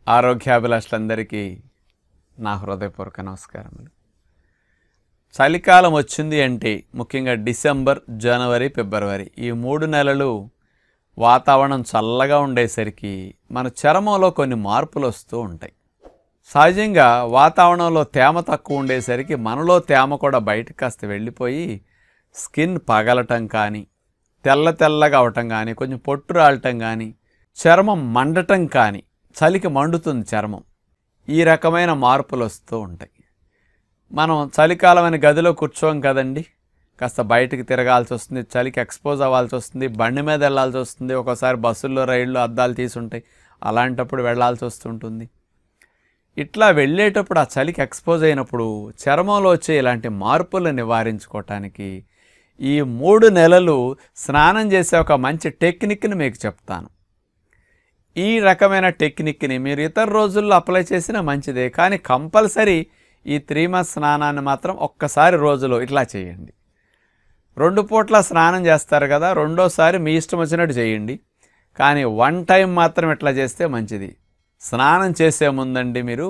ఆరోగ్యాభిలాషులందరికీ నా హృదయపూర్వక నమస్కారములు చలికాలం వచ్చింది అంటే ముఖ్యంగా డిసెంబర్ జనవరి ఫిబ్రవరి ఈ మూడు నెలలు వాతావరణం చల్లగా ఉండేసరికి మన చర్మంలో కొన్ని మార్పులు వస్తూ ఉంటాయి సహజంగా వాతావరణంలో తేమ తక్కువ ఉండేసరికి మనలో తేమ కూడా బయటకు కాస్త వెళ్ళిపోయి స్కిన్ పగలటం కానీ తెల్ల తెల్లగా అవటం కానీ కొంచెం పొట్టు రాలటం కానీ చర్మం మండటం కానీ చలికి మండుతుంది చర్మం ఈ రకమైన మార్పులు వస్తూ ఉంటాయి మనం చలికాలం అని గదిలో కూర్చోం కదండి కాస్త బయటికి తిరగాల్సి వస్తుంది చలికి ఎక్స్పోజ్ అవ్వాల్సి వస్తుంది బండి మీద వెళ్ళాల్సి వస్తుంది ఒక్కోసారి బస్సుల్లో రైళ్ళు అద్దాలు తీసి ఉంటాయి అలాంటప్పుడు వెళ్ళాల్సి వస్తుంటుంది ఇట్లా వెళ్ళేటప్పుడు ఆ చలికి ఎక్స్పోజ్ అయినప్పుడు చర్మంలో వచ్చే ఇలాంటి మార్పులను నివారించుకోవటానికి ఈ మూడు నెలలు స్నానం చేసే ఒక మంచి టెక్నిక్ని మీకు చెప్తాను ఈ రకమైన టెక్నిక్ని మీరు ఇతర రోజుల్లో అప్లై చేసినా మంచిదే కానీ కంపల్సరీ ఈ త్రీ మంత్స్ స్నానాన్ని మాత్రం ఒక్కసారి రోజులో ఇట్లా చేయండి రెండు పూట్ల స్నానం చేస్తారు కదా రెండోసారి మీ ఇష్టం వచ్చినట్టు చేయండి కానీ వన్ టైం మాత్రం ఇట్లా చేస్తే మంచిది స్నానం చేసే ముందండి మీరు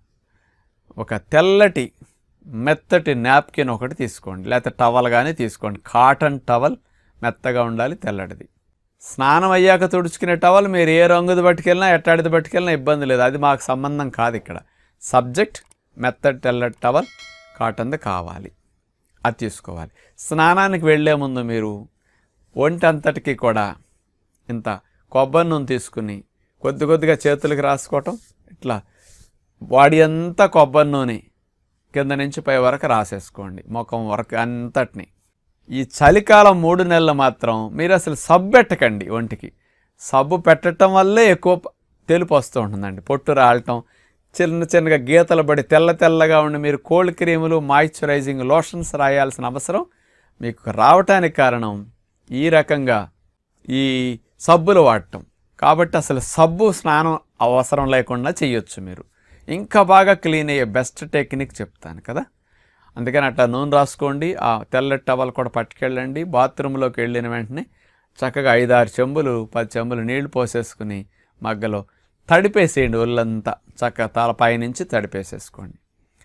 ఒక తెల్లటి మెత్తటి నాప్కిన్ ఒకటి తీసుకోండి లేకపోతే టవల్ కానీ తీసుకోండి కాటన్ టవల్ మెత్తగా ఉండాలి తెల్లటిది స్నానం అయ్యాక తుడుచుకునే టవల్ మీరు ఏ రంగుది పట్టుకెళ్ళినా ఎట్టాడిది పట్టుకెళ్ళినా ఇబ్బంది లేదు అది మాకు సంబంధం కాదు ఇక్కడ సబ్జెక్ట్ మెత్తటి తెల్లటి టవల్ కాటన్ది కావాలి అది తీసుకోవాలి స్నానానికి వెళ్ళే ముందు మీరు ఒంటి అంతటికి కూడా ఇంత కొబ్బరి నూనె తీసుకుని కొద్ది కొద్దిగా చేతులకి రాసుకోవటం ఇట్లా బాడీ అంతా కొబ్బరి నూనె కింద నుంచి పై వరకు రాసేసుకోండి ముఖం వరకు అంతటిని ఈ చలికాలం మూడు నెలలు మాత్రం మీరు అసలు సబ్బు పెట్టకండి ఒంటికి సబ్బు పెట్టడం వల్లే ఎక్కువ ప- తెలుపు వస్తూ ఉంటుందండి పొట్టు రాలటం చిన్న చిన్నగా గీతలు పడి తెల్ల తెల్లగా ఉండి మీరు కోల్డ్ క్రీములు మాయిశ్చరైజింగ్ లోషన్స్ రాయాల్సిన అవసరం మీకు రావటానికి కారణం ఈ రకంగా ఈ సబ్బులు వాడటం కాబట్టి అసలు సబ్బు స్నానం అవసరం లేకుండా చేయొచ్చు మీరు ఇంకా బాగా క్లీన్ అయ్యే బెస్ట్ టెక్నిక్ చెప్తాను కదా అందుకని అట్లా నూనె రాసుకోండి ఆ తెల్లటి టవల్ కూడా పట్టుకెళ్ళండి బాత్రూంలోకి వెళ్ళిన వెంటనే చక్కగా ఐదారు చెంబులు పది చెంబులు నీళ్లు పోసేసుకుని మగ్గలో తడిపేసేయండి ఒళ్ళంతా చక్కగా తలపై నుంచి తడిపేసేసుకోండి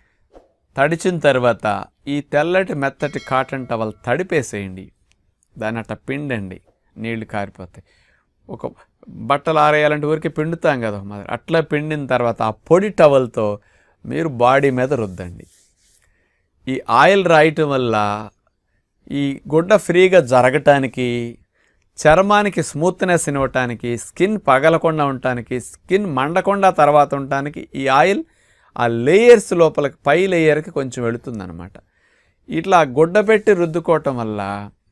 తడిచిన తర్వాత ఈ తెల్లటి మెత్తటి కాటన్ టవల్ తడిపేసేయండి దాన్ని అట్లా పిండండి నీళ్లు కారిపోతాయి ఒక బట్టలు ఆరేయాలంటే ఊరికి పిండుతాం కదా మరి అట్లా పిండిన తర్వాత ఆ పొడి టవల్తో మీరు బాడీ మీద రుద్దండి ఈ ఆయిల్ రాయటం వల్ల ఈ గుడ్డ ఫ్రీగా జరగటానికి చర్మానికి స్మూత్నెస్ ఇవ్వటానికి స్కిన్ పగలకుండా ఉండటానికి స్కిన్ మండకుండా తర్వాత ఉండటానికి ఈ ఆయిల్ ఆ లేయర్స్ లోపలికి పై లేయర్కి కొంచెం వెళుతుందన్నమాట ఇట్లా గుడ్డ పెట్టి రుద్దుకోవటం వల్ల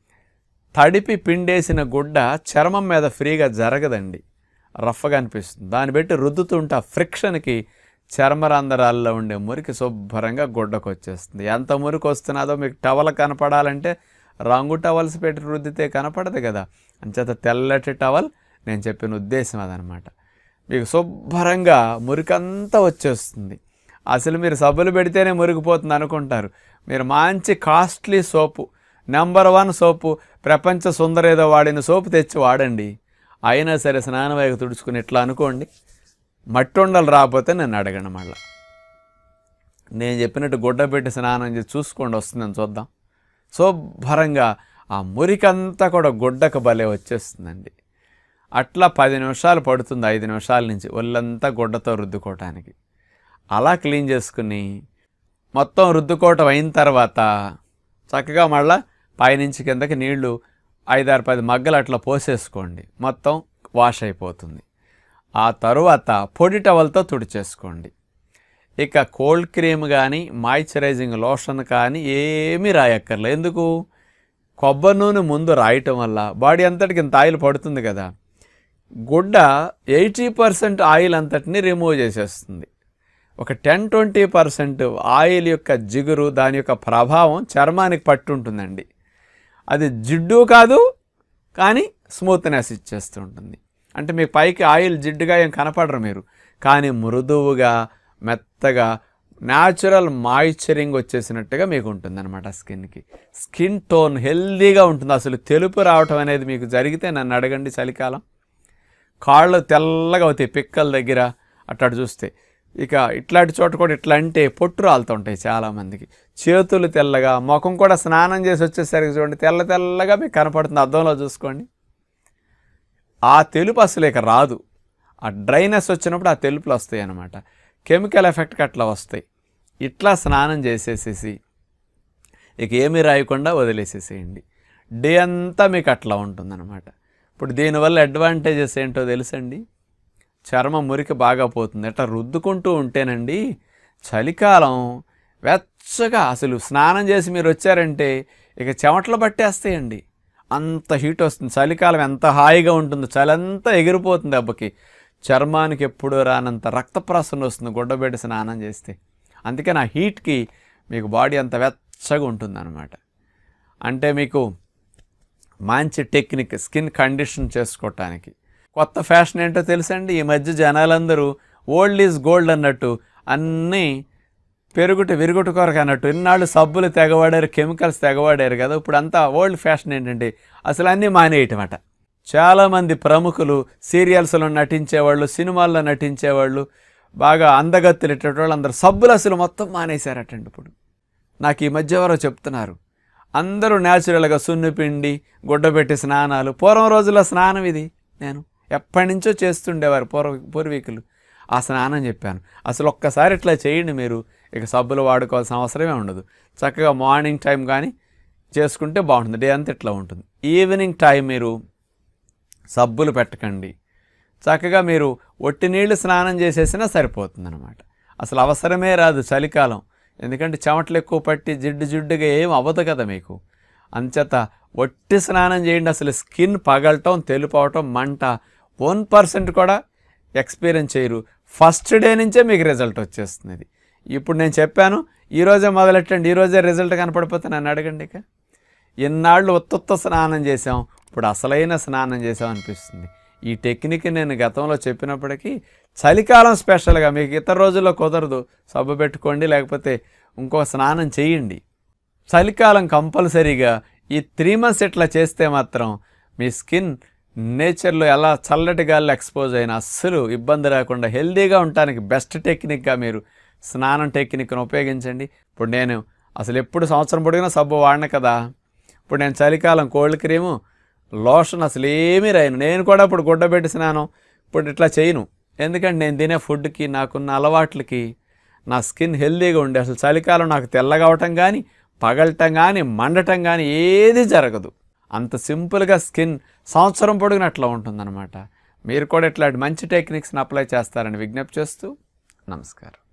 తడిపి పిండేసిన గుడ్డ చర్మం మీద ఫ్రీగా జరగదండి రఫ్గా అనిపిస్తుంది దాన్ని పెట్టి రుద్దుతుంటే ఆ ఫ్రిక్షన్కి చర్మరంధ్రాల్లో ఉండే మురికి శుభ్రంగా గుడ్డకు వచ్చేస్తుంది ఎంత మురికి వస్తున్నదో మీకు టవల్ కనపడాలంటే రంగు టవల్స్ పెట్టి రుద్దితే కనపడదు కదా అంచేత తెల్లటి టవల్ నేను చెప్పిన ఉద్దేశం అదనమాట మీకు శుభ్రంగా మురికంతా వచ్చేస్తుంది అసలు మీరు సబ్బులు పెడితేనే మురిగిపోతుంది అనుకుంటారు మీరు మంచి costly soap number one soap ప్రపంచ సుందరేదో వాడిన సోపు తెచ్చి వాడండి అయినా సరే స్నానం వైపు తుడుచుకుని ఇట్లా అనుకోండి మట్టి ఉండలు రాకపోతే నేను అడగను మళ్ళా నేను చెప్పినట్టు గుడ్డ పెట్టి స్నానం చేసి చూసుకోండి వస్తుందని చూద్దాం శుభ్రంగా ఆ మురికంతా కూడా గుడ్డకు భలే వచ్చేస్తుందండి అట్లా పది నిమిషాలు పడుతుంది ఐదు నిమిషాల నుంచి ఒళ్ళంతా గుడ్డతో రుద్దుకోవటానికి అలా క్లీన్ చేసుకుని మొత్తం రుద్దుకోవటం అయిన తర్వాత చక్కగా మళ్ళా పైనుంచి కిందకి నీళ్లు ఐదారు పది మగ్గలు అట్లా పోసేసుకోండి మొత్తం వాష్ అయిపోతుంది ఆ తరువాత పొడి టవల్తో తుడిచేసుకోండి ఇక కోల్డ్ క్రీమ్ కానీ మాయిశ్చరైజింగ్ లోషన్ కానీ ఏమీ రాయక్కర్లేదు ఎందుకు కొబ్బరి నూనె ముందు రాయటం వల్ల బాడీ అంతటికి ఇంత ఆయిల్ పడుతుంది కదా గుడ్డ ఎయిటీ పర్సెంట్ ఆయిల్ అంతటిని రిమూవ్ చేసేస్తుంది ఒక టెన్ ట్వంటీ పర్సెంట్ ఆయిల్ యొక్క జిగురు దాని యొక్క ప్రభావం చర్మానికి పట్టు ఉంటుందండి అది జిడ్డు కాదు కానీ స్మూత్నెస్ ఇచ్చేస్తూ ఉంటుంది అంటే మీ పైకి ఆయిల్ జిడ్డుగా ఏం కనపడరు మీరు కానీ మృదువుగా మెత్తగా న్యాచురల్ మాయిశ్చరింగ్ వచ్చేసినట్టుగా మీకు ఉంటుంది అనమాట స్కిన్కి స్కిన్ టోన్ హెల్దీగా ఉంటుంది అసలు తెలుపు రావటం అనేది మీకు జరిగితే నన్ను అడగండి చలికాలం కాళ్ళు తెల్లగా అవుతాయి పిక్కల దగ్గర అట్టాడు చూస్తే ఇక ఇట్లాంటి చోట కూడా ఇట్లా అంటే పొట్టు రాలుతుంటాయి చాలామందికి చేతులు తెల్లగా ముఖం కూడా స్నానం చేసి వచ్చేసరికి చూడండి తెల్ల తెల్లగా మీకు కనపడుతుంది అద్దంలో చూసుకోండి ఆ తెలుపు అసలు ఇక రాదు ఆ డ్రైనెస్ వచ్చినప్పుడు ఆ తెలుపులు వస్తాయి అన్నమాట కెమికల్ ఎఫెక్ట్కి అట్లా వస్తాయి ఇట్లా స్నానం చేసేసేసి ఇక ఏమీ రాయకుండా వదిలేసేసేయండి డే అంతా మీకు అట్లా ఉంటుందన్నమాట ఇప్పుడు దీనివల్ల అడ్వాంటేజెస్ ఏంటో తెలుసండి చర్మం మురికి బాగా పోతుంది ఇట్లా రుద్దుకుంటూ ఉంటేనండి చలికాలం వెచ్చగా అసలు స్నానం చేసి మీరు వచ్చారంటే ఇక చెమటలు పట్టేస్తాయండి అంత హీట్ వస్తుంది చలికాలం ఎంత హాయిగా ఉంటుందో చలంతా ఎగిరిపోతుంది దెబ్బకి చర్మానికి ఎప్పుడూ రానంత రక్త ప్రసరణ వస్తుంది గుడ్డబెట్టి స్నానం చేస్తే అందుకే నా హీట్కి మీకు బాడీ అంత వెచ్చగా ఉంటుందన్నమాట అంటే మీకు మంచి టెక్నిక్ స్కిన్ కండిషన్ చేసుకోవటానికి కొత్త ఫ్యాషన్ ఏంటో తెలుసండి ఈ మధ్య జనాలందరూ ఓల్డ్ ఈజ్ గోల్డ్ అన్నట్టు అన్నీ పెరుగుట విరుగుట కొరకు అన్నట్టు ఇన్నాళ్ళు సబ్బులు తెగవాడారు కెమికల్స్ తెగవాడారు కదా ఇప్పుడు అంతా ఓల్డ్ ఫ్యాషన్ ఏంటంటే అసలు అన్నీ మానేయటమట చాలామంది ప్రముఖులు సీరియల్స్లో నటించేవాళ్ళు సినిమాల్లో నటించేవాళ్ళు బాగా అందగత్తులు ఇట్టేటి వాళ్ళు అందరు సబ్బులు అసలు మొత్తం మానేశారటండి ఇప్పుడు నాకు ఈ మధ్య ఎవరో చెప్తున్నారు అందరూ న్యాచురల్గా సున్నిపిండి గుడ్డబెట్టి స్నానాలు పూర్వం రోజుల్లో స్నానం ఇది నేను ఎప్పటి నుంచో చేస్తుండేవారు పూర్వ పూర్వీకులు ఆ స్నానం చెప్పాను అసలు ఒక్కసారి ఇట్లా చేయండి మీరు ఇక సబ్బులు వాడుకోవాల్సిన అవసరమే ఉండదు చక్కగా మార్నింగ్ టైం కానీ చేసుకుంటే బాగుంటుంది డే అంతా ఇట్లా ఉంటుంది ఈవినింగ్ టైం మీరు సబ్బులు పెట్టకండి చక్కగా మీరు ఒట్టి నీళ్లు స్నానం చేసేసినా సరిపోతుందన్నమాట అసలు అవసరమే రాదు చలికాలం ఎందుకంటే చెమటలు ఎక్కువ పట్టి జిడ్డు జిడ్డుగా ఏం అవ్వదు కదా మీకు అంచేత ఒట్టి స్నానం చేయండి అసలు స్కిన్ పగలటం తెలుపు అవటం మంట వన్ పర్సెంట్ కూడా ఎక్స్పీరియన్స్ చేయరు ఫస్ట్ డే నుంచే మీకు రిజల్ట్ వచ్చేస్తుంది ఇది ఇప్పుడు నేను చెప్పాను ఈరోజే మొదలెట్టండి ఈరోజే రిజల్ట్ కనపడిపోతే నన్ను అడగండి ఇక ఎన్నాళ్ళు ఉత్తొత్త స్నానం చేసాం ఇప్పుడు అసలైన స్నానం చేసాం అనిపిస్తుంది ఈ టెక్నిక్ నేను గతంలో చెప్పినప్పటికీ చలికాలం స్పెషల్గా మీకు ఇతర రోజుల్లో కుదరదు సబ్బు పెట్టుకోండి లేకపోతే ఇంకో స్నానం చేయండి చలికాలం కంపల్సరీగా ఈ త్రీ మంత్స్ ఇట్లా చేస్తే మాత్రం మీ స్కిన్ నేచర్లో ఎలా చల్లటి గాల్లో ఎక్స్పోజ్ అయినా అస్సలు ఇబ్బంది రాకుండా హెల్దీగా ఉండటానికి బెస్ట్ టెక్నిక్గా మీరు స్నానం టెక్నిక్ను ఉపయోగించండి ఇప్పుడు నేను అసలు ఎప్పుడు సంవత్సరం పొడిగినా సబ్బు వాడిన కదా ఇప్పుడు నేను చలికాలం కోల్డ్ క్రీము లోషన్ అసలు ఏమీ రాయను నేను కూడా ఇప్పుడు గుడ్డబెట్టి స్నానం ఇప్పుడు ఇట్లా చేయను ఎందుకంటే నేను తినే ఫుడ్కి నాకున్న అలవాట్లకి నా స్కిన్ హెల్దీగా ఉండే అసలు చలికాలం నాకు తెల్లగా అవటం కానీ పగలటం కానీ మండటం కానీ ఏది జరగదు అంత సింపుల్గా స్కిన్ సంవత్సరం పొడుగున అట్లా ఉంటుందన్నమాట మీరు కూడా ఇట్లాంటి మంచి టెక్నిక్స్ని అప్లై చేస్తారని విజ్ఞప్తి చేస్తూ నమస్కారం